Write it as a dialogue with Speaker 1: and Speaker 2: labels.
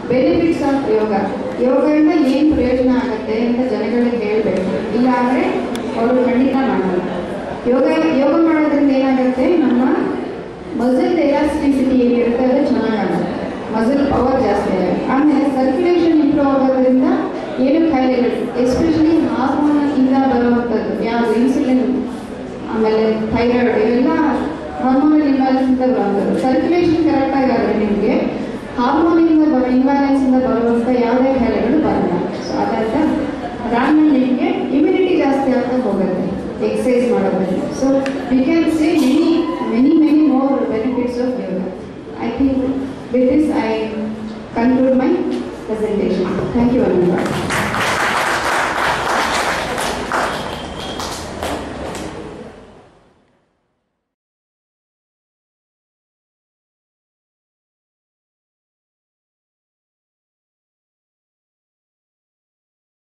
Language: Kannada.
Speaker 1: ಬೆನಿಫಿಟ್ಸ್ ಆಫ್ ಯೋಗ ಯೋಗದಿಂದ ಏನು ಪ್ರಯೋಜನ ಆಗುತ್ತೆ ಅಂತ ಜನಗಳಿಗೆ ಹೇಳಬೇಕು ಇಲ್ಲ ಅಂದರೆ ಅವರು ಖಂಡಿತ ಮಾಡಲ್ಲ ಯೋಗ ಯೋಗ ಮಾಡೋದ್ರಿಂದ ಏನಾಗುತ್ತೆ ನಮ್ಮ ಮಸಲ್ ಎಲಾಸ್ಟಿಸಿಟಿ ಏನಿರುತ್ತೆ ಅದು ಚೆನ್ನಾಗಾಗುತ್ತೆ ಮಸಲ್ ಪವರ್ ಜಾಸ್ತಿ ಆಗುತ್ತೆ ಆಮೇಲೆ ಸರ್ಕ್ಯುಲೇಷನ್ ಇಂಪ್ರೂವ್ ಆಗೋದ್ರಿಂದ ಏನು ಕಾಯಿಲೆಗಳು ಎಸ್ಪೆಷಲಿ ಹಾರ್ಮೋನ್ ಇಂದ ಬರುವಂಥದ್ದು ಯಾವುದು ಇನ್ಸುಲಿನ್ ಆಮೇಲೆ ಥೈರಾಯ್ಡ್ ಇವೆಲ್ಲ ಹಾರ್ಮೋನಲ್ ಇಂಬ್ಯಾಲೆನ್ಸ್ ಇಂದ ಬರುವಂಥದ್ದು ಸರ್ಕ್ಯುಲೇಷನ್ ಕರೆಕ್ಟಾಗಿ ಆದರೆ ನಿಮಗೆ ಹಾರ್ಮೋನಿಂದ ಬರೋ ಇಂಬ್ಯಾಲೆನ್ಸ್ ಇಂದ ಬರುವಂಥ ಯಾವುದೇ ಕಾಯಿಲೆಗಳು ಬರಲ್ಲ ಸೊ ಅದರಿಂದ ಅದಾದ್ಮೇಲೆ ನಿಮಗೆ ಇಮ್ಯುನಿಟಿ ಜಾಸ್ತಿ ಆಗ್ತಾ ಹೋಗುತ್ತೆ ಎಕ್ಸಸೈಸ್ ಮಾಡೋದ್ರಿಂದ so we can say many many many more benefits of yoga I think with this I